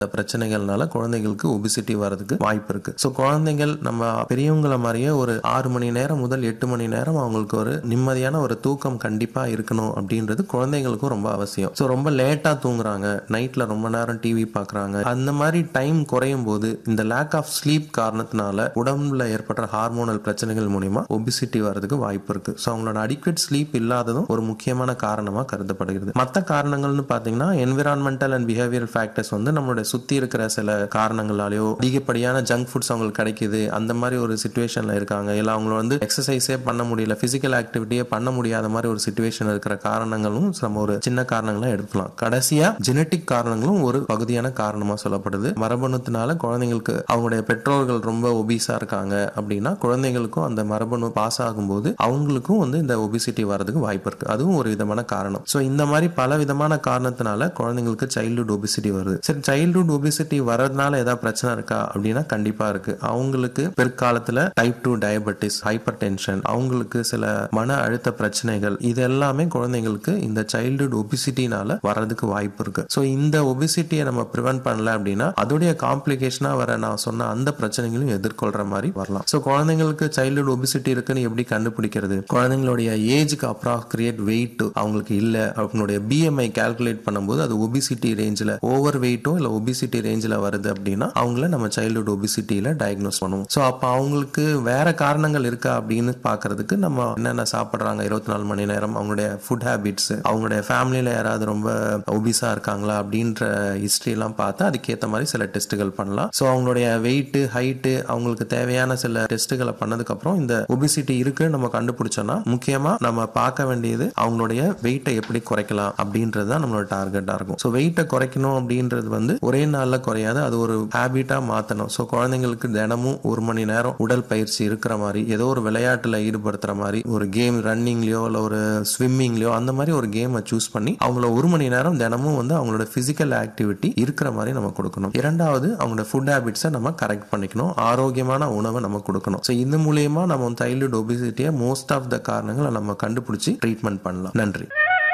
பிரச்சனைகள்னால குழந்தைகளுக்கு ஒபிசிட்டி வரதுக்கு வாய்ப்பு இருக்கு ஸோ குழந்தைகள் நம்ம பெரியவங்கள மாதிரியே ஒரு ஆறு மணி நேரம் முதல் எட்டு மணி நேரம் அவங்களுக்கு ஒரு நிம்மதியான ஒரு தூக்கம் கண்டிப்பா இருக்கணும் அப்படின்றது குழந்தைங்களுக்கும் ரொம்ப அவசியம் ஸோ ரொம்ப லேட்டா தூங்குறாங்க நைட்ல ரொம்ப நேரம் டிவி பார்க்கறாங்க அந்த மாதிரி டைம் குறையும் போது இந்த லேக் ஆஃப் ஸ்லீப் காரணத்தினால உடம்புல ஏற்படுற ஹார்மோனல் பிரச்சனைகள் மூலியமா ஒபிசிட்டி வரதுக்கு வாய்ப்பு இருக்கு ஸோ அவங்களோட அடிக்வேட் ஸ்லீப் இல்லாததும் ஒரு முக்கியமான காரணமா கருதப்படுகிறது மற்ற காரணங்கள்னு பார்த்தீங்கன்னா என்விரான்மெண்டல் அண்ட் பிஹேவியரல் ஃபேக்டர்ஸ் வந்து நம்மளுடைய சுத்தி இருக்கிற சில காரணங்களாலேயோ அதிகப்படியான ஜங்க் ஃபுட்ஸ் அவங்களுக்கு கிடைக்குது அந்த மாதிரி ஒரு சுச்சுவேஷன்ல இருக்காங்க இல்லை அவங்கள வந்து எக்ஸசைஸே பண்ண முடியல பிசிக்கல் ஆக்டிவிட்டியே பண்ண முடியாத மாதிரி ஒரு சுச்சுவேஷன் இருக்கிற காரணங்களும் நம்ம ஒரு சின்ன காரணங்களா எடுக்கலாம் கடைசியா ஜெனட்டிக் காரணங்களும் ஒரு பகுதியான காரணமா சொல்லப்படுது மரபணுத்தினால குழந்தைங்களுக்கு அவங்களுடைய பெற்றோர்கள் ரொம்ப ஒபீஸா இருக்காங்க அப்படின்னா குழந்தைங்களுக்கும் அந்த மரபணு பாஸ் ஆகும்போது அவங்களுக்கும் வந்து இந்த ஒபிசிட்டி வரதுக்கு வாய்ப்பு இருக்கு அதுவும் ஒரு விதமான காரணம் ஸோ இந்த மாதிரி பல விதமான காரணத்தினால குழந்தைங்களுக்கு சைல்டுஹுட் ஒபிசிட்டி வருது சரி சைல்டுஹுட் ஒபிசிட்டி வரதுனால ஏதாவது பிரச்சனை இருக்கா அப்படின்னா கண்டிப்பா இருக்கு அவங்களுக்கு பிற்காலத்துல type two diabetes hypertension அவங்களுக்கு சில மன அழுத்த பிரச்சனைகள் இது எல்லாமே குழந்தைங்களுக்கு இந்த சைல்டுஹுட் ஒபிசிட்டினால வர்றதுக்கு வாய்ப்பு இருக்கு ஸோ இந்த ஒபிசிட்டியை நம்ம ப்ரிவென்ட் பண்ணல அப்படின்னா அதோடைய காம்ப்ளிகேஷனா வர நான் சொன்ன அந்த பிரச்சனைகளும் எதிர்கொள்ற மாதிரி வரலாம் ஸோ குழந்தைங்களுக்கு சைல்டுஹுட் ஒபிசிட்டி இருக்குன்னு எப்படி கண்டுபிடிக்கிறது குழந்தைங்களுடைய ஏஜுக்கு அப்ராக்ரியேட் வெயிட் அவங்களுக்கு இல்ல அவங்களுடைய பிஎம்ஐ கால்குலேட் பண்ணும்போது அது ஒபிசிட்டி ரேஞ்சில் ஓவர் வெயிட்டோ இல்லை ஒபிசிட்டி ரேஞ்சில் வருது அப்படின்னா அவங்கள நம்ம சைல்டுஹுட் ஒபிசிட்டியில டயக்னோஸ் பண்ணுவோம் ஸோ அப்போ அவங்களுக்கு வேற காரணங்கள் இருக்கா அப்படின்னு பார்க்கறதுக்கு நம்ம என்னென்ன சாப்பிட்றாங்க இருபத்தி நாலு மணி நேரம் அவங்களுடைய ஃபுட் ஹேபிட்ஸ் அவங்களுடைய ஃபேமிலியில் யாராவது ரொம்ப ஒபிஸா இருக்காங்களா அப்படின்ற ஹிஸ்ட்ரி எல்லாம் பார்த்து அதுக்கேற்ற மாதிரி சில டெஸ்ட்டுகள் பண்ணலாம் ஸோ அவங்களுடைய வெயிட்டு ஹைட்டு அவங்களுக்கு தேவையான சில டெஸ்ட்டுகளை பண்ணதுக்கு அப்புறம் இந்த ஒபிசிட்டி இருக்குன்னு நம்ம கண்டுபிடிச்சோம்னா முக்கியமா நம்ம பார்க்க வேண்டியது அவங்களுடைய வெயிட்டை எப்படி குறைக்கலாம் அப்படின்றது தான் நம்மளோட டார்கெட்டா இருக்கும் ஸோ வெயிட்டை குறைக்கணும் அப்படின்றது வந்து ஒரே நாள்ல குறையாது அது ஒரு ஹேபிட்டா மாத்தணும் ஸோ குழந்தைங்களுக்கு தினமும் ஒரு மணி நேரம் உடல் பயிற்சி இருக்கிற மாதிரி ஏதோ ஒரு விளையாட்டுல ஈடுபடுத்துற மாதிரி ஒரு கேம் ரன்னிங்லயோ இல்லை ஒரு ஸ்விம்மிங்லயோ அந்த மாதிரி ஒரு கேமை சூஸ் பண்ணி அவங்கள ஒரு மணி நேரம் தினமும் வந்து அவங்களோட பிசிக்கல் ஆக்டிவிட்டி இருக்கிற மாதிரி நம்ம கொடுக்கணும் இரண்டாவது அவங்களோட ஃபுட் ஹேபிட்ஸை நம்ம கரெக்ட் பண்ணிக்கணும் ஆரோக்கியமான உணவை நம்ம கொடுக்கணும் ஸோ இது மூலியமா நம்ம சைல்டுஹுட் ஒபிசிட்டியை மோஸ்ட் ஆஃப் த காரணங்களை நம்ம கண்டுபிடிச்சி ட்ரீட்மெண்ட் பண்ணலாம் நன்றி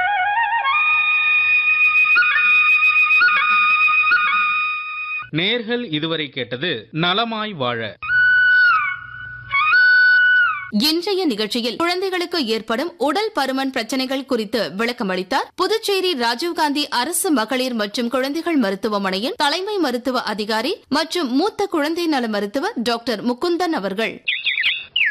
நேர்கள் இதுவரை கேட்டது நலமாய் வாழ இன்றைய நிகழ்ச்சியில் குழந்தைகளுக்கு ஏற்படும் உடல் பருமன் பிரச்சனைகள் குறித்து விளக்கமளித்தார் புதுச்சேரி ராஜீவ்காந்தி அரசு மகளிர் மற்றும் குழந்தைகள் மருத்துவமனையின் தலைமை மருத்துவ அதிகாரி மற்றும் மூத்த குழந்தை நல மருத்துவர் டாக்டர் முகுந்தன் அவர்கள்